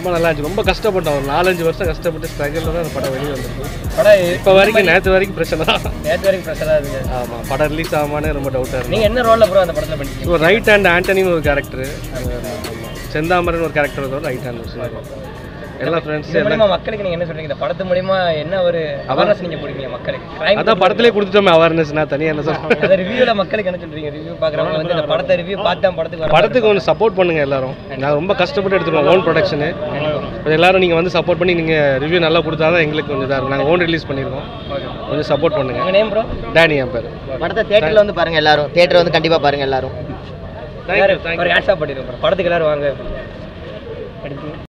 ரொம்ப நல்லா இருந்துச்சு ரொம்ப கஷ்டப்பட்டோம் ஒரு நாலஞ்சு வருஷம் கஷ்டப்பட்டு ஸ்ட்ரகிளில் தான் அந்த படம் வெளியே வந்திருக்கு படம் இப்போ வரைக்கும் நேற்று வரைக்கும் பிரச்சனை தான் நேற்று வரைக்கும் ப்ரெஷராக இருக்குது ஆமாம் படம் ரிலீஸ் ஆகாமனே ரொம்ப டவுட்டாக இருக்கு நீங்கள் என்ன ரோலில் ப்ரோ அந்த படத்தில் பண்ணிட்டீங்க ஸோ ரைட் ஹேண்ட் ஆண்டனின்னு ஒரு கேரக்டர் செந்தாமரன் ஒரு கேரக்டர் வரும் ரைட் ஹேண்ட் எல்லா ஃப்ரெண்ட்ஸ் இது மூலியமா மக்களுக்கு நீங்கள் என்ன சொல்றீங்க இந்த படத்து மூலியமா என்ன ஒரு அவேர்னஸ் நீங்கள் கொடுப்பீங்க மக்களுக்கு Crime அதான் படத்திலே கொடுத்துட்டோமே அவேர்னஸ் நான் தனியாக என்ன சொல்கிறேன் அந்த ரிவ்யூவில் மக்களுக்கு என்ன சொல்றீங்க ரிவ்யூ பார்க்குறவங்க வந்து இந்த படத்தை ரிவ்யூ பார்த்து தான் படத்துக்கு வர படத்துக்கு கொஞ்சம் சப்போர்ட் பண்ணுங்க எல்லாரும் நான் ரொம்ப கஷ்டப்பட்டு எடுத்துருவோம் ஓன் ப்ரொடக்ஷனு எல்லாரும் நீங்கள் வந்து சப்போர்ட் பண்ணி நீங்கள் ரிவ்யூ நல்லா கொடுத்தா தான் எங்களுக்கு கொஞ்சம் இதாக இருக்கும் நாங்கள் ஓன் ரிலீஸ் பண்ணியிருக்கோம் கொஞ்சம் சப்போர்ட் பண்ணுங்க உங்கள் நேம் ப்ரோ டேனி என் பேர் படத்தை தேட்டரில் வந்து பாருங்க எல்லாரும் தேட்டர் வந்து கண்டிப்பாக பாருங்க எல்லாரும் தேங்க்யூ தேங்க்யூ ஒரு ஹேட்ஸ்ஆப் பண்ணிடுங்க bro. படத்துக்கு எல்லாரும் வாங்க அடுத்து